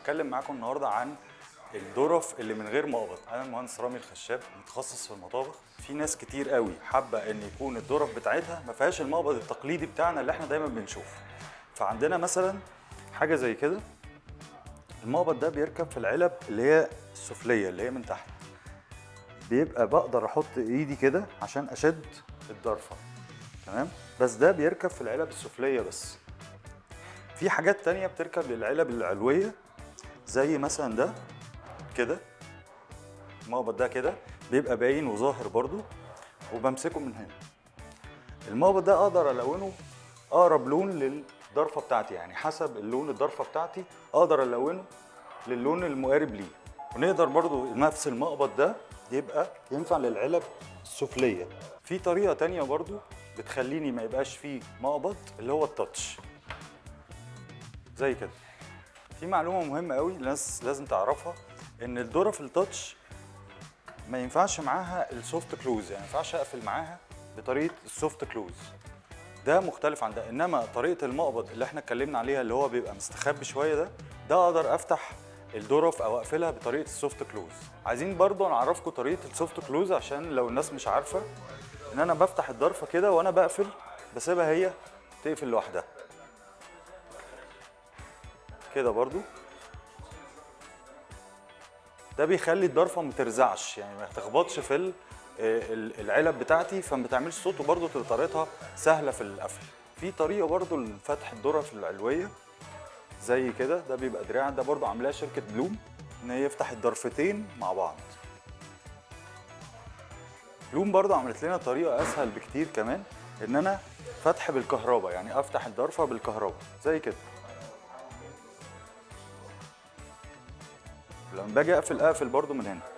هتكلم معاكم النهارده عن الظرف اللي من غير مقبض انا المهندس رامي الخشاب متخصص في المطابخ في ناس كتير قوي حابه ان يكون الظرف بتاعتها ما فيهاش المقبض التقليدي بتاعنا اللي احنا دايما بنشوفه فعندنا مثلا حاجه زي كده المقبض ده بيركب في العلب اللي هي السفليه اللي هي من تحت بيبقى بقدر احط ايدي كده عشان اشد الضرفه تمام بس ده بيركب في العلب السفليه بس في حاجات تانية بتركب للعلب العلويه زي مثلا ده كده المقبض ده كده بيبقى باين وظاهر برضو وبمسكه من هنا المقبض ده اقدر الونه اقرب لون للضرفه بتاعتي يعني حسب اللون الضرفه بتاعتي اقدر الونه للون المقارب ليه ونقدر برضو نفس المقبض ده يبقى ينفع للعلب السفليه في طريقه تانية برضو بتخليني ما يبقاش فيه مقبض اللي هو التاتش زي كده في معلومه مهمه قوي الناس لازم تعرفها ان الظرف التاتش ما ينفعش معاها السوفت كلوز يعني ما ينفعش اقفل معاها بطريقه السوفت كلوز ده مختلف عن ده انما طريقه المقبض اللي احنا اتكلمنا عليها اللي هو بيبقى مستخبي شويه ده ده اقدر افتح الظرف او اقفلها بطريقه السوفت كلوز عايزين برضو نعرفكم طريقه السوفت كلوز عشان لو الناس مش عارفه ان انا بفتح الظرفه كده وانا بقفل بسيبها هي تقفل لوحدها كده برضو ده بيخلي الضرفه ما ترزعش يعني ما تخبطش في ال- ال- العلب بتاعتي فما بتعملش صوت وبرضو تبقى طريقتها سهله في القفل في طريقه برضو لفتح الظرف العلويه زي كده ده بيبقى دراع ده برضو عاملاه شركه بلوم ان هي يفتح الضرفتين مع بعض بلوم برضو عملت لنا طريقه اسهل بكتير كمان ان انا فتح بالكهرباء يعني افتح الضرفه بالكهرباء زي كده لما باجي اقفل اقفل برضو من هنا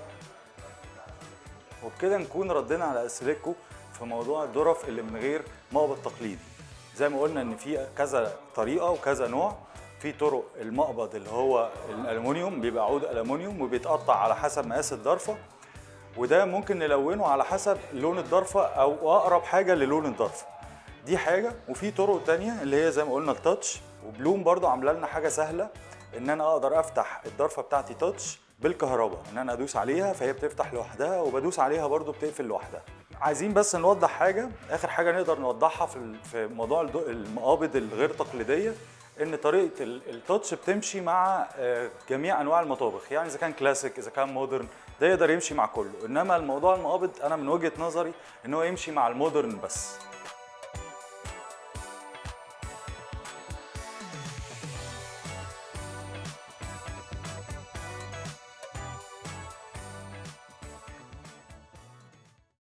وبكده نكون ردينا على اسئلتكم في موضوع الظرف اللي من غير مقبض تقليدي زي ما قلنا ان في كذا طريقه وكذا نوع في طرق المقبض اللي هو الالومنيوم بيبقى عود الومنيوم وبيتقطع على حسب مقاس الضرفه وده ممكن نلونه على حسب لون الضرفه او اقرب حاجه للون الضرفه دي حاجه وفي طرق تانية اللي هي زي ما قلنا التاتش وبلوم برضو عامله لنا حاجه سهله ان انا اقدر افتح الضرفه بتاعتي تاتش بالكهرباء ان انا ادوس عليها فهي بتفتح لوحدها وبدوس عليها برضو بتقفل لوحدها عايزين بس نوضح حاجه اخر حاجه نقدر نوضحها في ال- في موضوع الد- المقابض الغير تقليديه ان طريقه ال- التاتش بتمشي مع آه، جميع انواع المطابخ يعني اذا كان كلاسيك اذا كان مودرن ده يقدر يمشي مع كله انما الموضوع المقابض انا من وجهه نظري ان هو يمشي مع المودرن بس